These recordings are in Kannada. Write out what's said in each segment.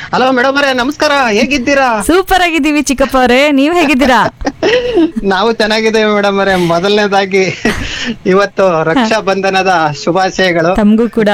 ಹಲೋ ಮೇಡಮ್ ಅವರೇ ನಮಸ್ಕಾರ ಹೇಗಿದ್ದೀರಾ ಸೂಪರ್ ಆಗಿದ್ದೀವಿ ಚಿಕ್ಕಪ್ಪ ಅವರೇ ನೀವ್ ಹೇಗಿದ್ದೀರಾ ನಾವು ಚೆನ್ನಾಗಿದ್ದೇವೆ ಮೇಡಮ್ ಅವರೇ ಮೊದಲನೇದಾಗಿ ಇವತ್ತು ರಕ್ಷಾ ಬಂಧನದ ಶುಭಾಶಯಗಳು ತಮಗೂ ಕೂಡ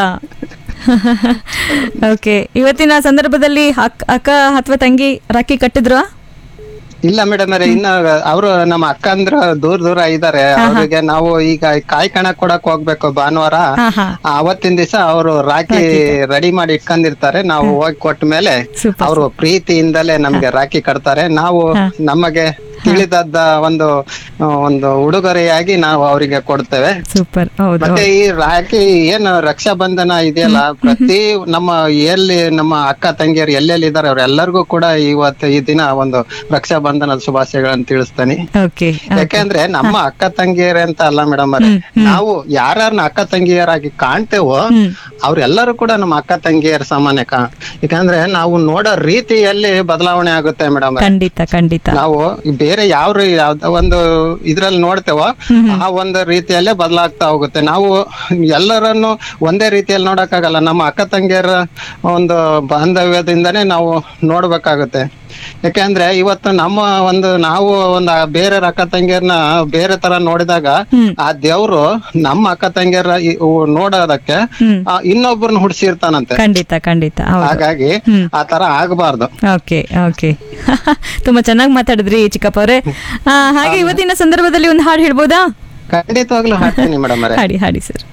ಓಕೆ ಇವತ್ತಿನ ಸಂದರ್ಭದಲ್ಲಿ ಅಕ್- ಅಕ್ಕ ಅಥವಾ ತಂಗಿ ರಾಖಿ ಕಟ್ಟಿದ್ರಾ ಇಲ್ಲ ಮೇಡಮ್ ಅವರೇ ಇನ್ನ ಅವರು ನಮ್ಮ ಅಕ್ಕ ಅಂದ್ರ ದೂರ ದೂರ ಇದಾರೆ ಅವ್ರಿಗೆ ನಾವು ಈಗ ಕಾಯಿ ಕಣ ಕೊಡಕ್ ಹೋಗ್ಬೇಕು ಭಾನುವಾರ ಹಾ ಹಾ ಅವತ್ತಿನ ದಿವಸ ಅವರು ರಾಖಿ ರೆಡಿ ಮಾಡಿ ಇಟ್ಕೊಂಡಿರ್ತಾರೆ ನಾವು ಹೋಗಿ ಕೊಟ್ಟ ಮೇಲೆ ಸೂಪರ್ ಅವರು ಪ್ರೀತಿಯಿಂದಲೇ ನಮ್ಗೆ ರಾಖಿ ಕಟ್ತಾರೆ ನಾವು ನಮಗೆ ತಿಳಿದದ್ದ ಒಂದು ಆ, ಒಂದು ಉಡುಗೊರೆಯಾಗಿ ನಾವು ಅವರಿಗೆ ಕೊಡ್ತೇವೆ ಸೂಪರ್ ಹೌದು ಮತ್ತೆ ಈ ರಾಖಿ ಏನು ರಕ್ಷಾ ಬಂಧನ ಇದೆಯಲ್ಲ ಪ್ರತಿ ನಮ್ಮ ಎಲ್ಲಿ ನಮ್ಮ ಅಕ್ಕ ತಂಗಿಯರು ಎಲ್ಲೆಲ್ಲಿ ಇದಾರೆ ಅವ್ರೆಲ್ಲರಿಗೂ ಕೂಡ ಇವತ್ತು ಈ ದಿನ ಒಂದು ರಕ್ಷಾ ಬಂಧನದ ಶುಭಾಶಯಗಳನ್ನ ತಿಳಿಸ್ತಾನೆ ಓಕೆ ಯಾಕೆಂದ್ರೆ ನಮ್ಮ ಅಕ್ಕ ತಂಗಿಯರೇ ಅಂತ ಅಲ್ಲ ಮೇಡಮ್ ಅವ್ರೆ ನಾವು ಯಾರನ್ನ ಅಕ್ಕ ತಂಗಿಯರಾಗಿ ಕಾಣ್ತೇವೋ ಹ್ಮ್ ಅವ್ರೆಲ್ಲರೂ ಕೂಡ ನಮ್ಮ ಅಕ್ಕ ತಂಗಿಯರ ಸಮಾನ ಕಾ ಯಾಕಂದ್ರೆ ನಾವು ನೋಡೋ ರೀತಿಯಲ್ಲಿ ಬದಲಾವಣೆ ಆಗುತ್ತೆ ಮೇಡಮ್ ಖಂಡಿತ ಖಂಡಿತ ನಾವು ಬೇರೆ ಯಾವ ರೀ- ಯಾವ್ದೋ ಒಂದು ಇದ್ರಲ್ಲಿ ನೋಡ್ತೇವೋ ಆ ಒಂದು ರೀತಿಯಲ್ಲೇ ಬದಲಾಗ್ತಾ ಹೋಗುತ್ತೆ ನಾವು ಎಲ್ಲರನ್ನು ಒಂದೇ ರೀತಿಯಲ್ಲಿ ನೋಡಕ್ಕಾಗಲ್ಲ ನಮ್ಮ ಅಕ್ಕ ತಂಗಿಯರ ಒಂದು ಬಾಂಧವ್ಯದಿಂದನೇ ನಾವು ನೋಡ್ಬೇಕಾಗುತ್ತೆ ಯಾಕೆಂದ್ರೆ ಇವತ್ತು ನಮ್ಮ ಒಂದು ನಾವು ಒಂದು ಬೇರೆ ಅಕ್ಕ ತಂಗಿಯರ್ನ ಬೇರೆ ತರ ನೋಡಿದಾಗ ಹ್ಮ್. ಆ ದೇವ್ರು ನಮ್ಮ ಅಕ್ಕ ತಂಗಿಯರ ಈ- ಉ- ನೋಡೋದಕ್ಕೆ ಹ್ಮ್ ಆ, ಇನ್ನೊಬ್ಬರನ್ನ ಹುಡ್ಸಿರ್ತಾನಂತೆ ಖಂಡಿತ ಖಂಡಿತ ಹೌದು ಹಾಗಾಗಿ ಹ್ಮ್. ಆ ತರ ಆಗ್ಬಾರ್ದು ಓಕೆ ಓಕೆ ತುಂಬಾ ಚೆನ್ನಾಗಿ ಮಾತಾಡಿದ್ರಿ ಚಿಕ್ಕಪ್ಪ ಅವರೇ ಹಾಗೆ ಇವತ್ತಿನ ಸಂದರ್ಭದಲ್ಲಿ ಒಂದು ಹಾಡು ಹೇಳ್ಬೋದಾ ಖಂಡಿತವಾಗ್ಲೂ ಹಾಡ್ತೀನಿ ಮೇಡಮ್ ಅವರೇ ಹಾಡಿ ಹಾಡಿ ಸರ್